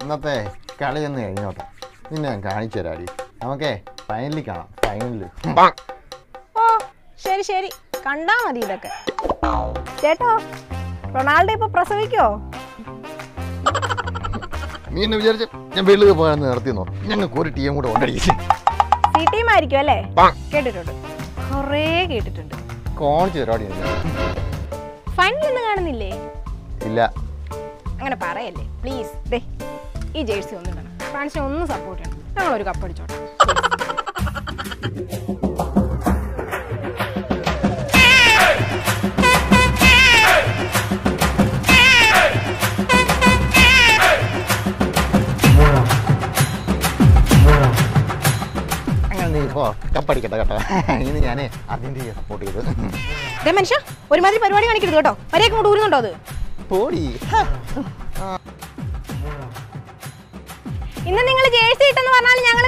ഇന്നത്തെ കളി ഒന്ന് കഴിഞ്ഞോട്ടെ നിന്നെ ഞാൻ കാണിച്ചു തരാടി നമുക്കേ ഫൈനലിൽ കാണാം ഫൈനലിൽ ഓ ശരി ശരി കണ്ടാ മതി ഇതൊക്കെ ചേട്ടോ റൊണാൾഡോ ഇപ്പൊ പ്രസവിക്കോ നീ എന്നെ വിചാരിച്ച ഞാൻ വെളിയിൽ പോകാൻ നിർത്തിയെന്നോ ഞങ്ങൾക്ക് ഒരു ടീം കൂടെ ഉണ്ടടി സി ടീം ആയിരിക്കും അല്ലേ കേട്ടിട്ടുണ്ട് കുറേ കേട്ടിട്ടുണ്ട് കാണിച്ചു തരാടി ഫൈനൽ ഒന്നും കാണുന്നില്ലേ ഇല്ല അങ്ങനെ പറയല്ലേ പ്ലീസ് ദേ ഈ ജേഴ്സി ഒന്നും ഇടണം ഫ്രാൻസിനെ ഒന്ന് സപ്പോർട്ട് ചെയ്യണം ഞങ്ങൾ ഒരു കപ്പ് അടിച്ചോട്ടെ അങ്ങനെ നീ ഇപ്പോൾ കപ്പടിക്കട്ടെ കേട്ടോ ഇന്ന് ഞാൻ അതിൻ്റെ സപ്പോർട്ട് ചെയ്ത് ദേ മനുഷ്യ ഒരുമാതിരി പരിപാടി കാണിക്കരുത് കേട്ടോ വരെയൊക്കെ കൊണ്ട് ഊരുന്നുണ്ടോ അത് പോടി ഇന്ന് നിങ്ങൾ ജേഴ്സി ഇട്ടെന്ന് പറഞ്ഞാൽ ഞങ്ങൾ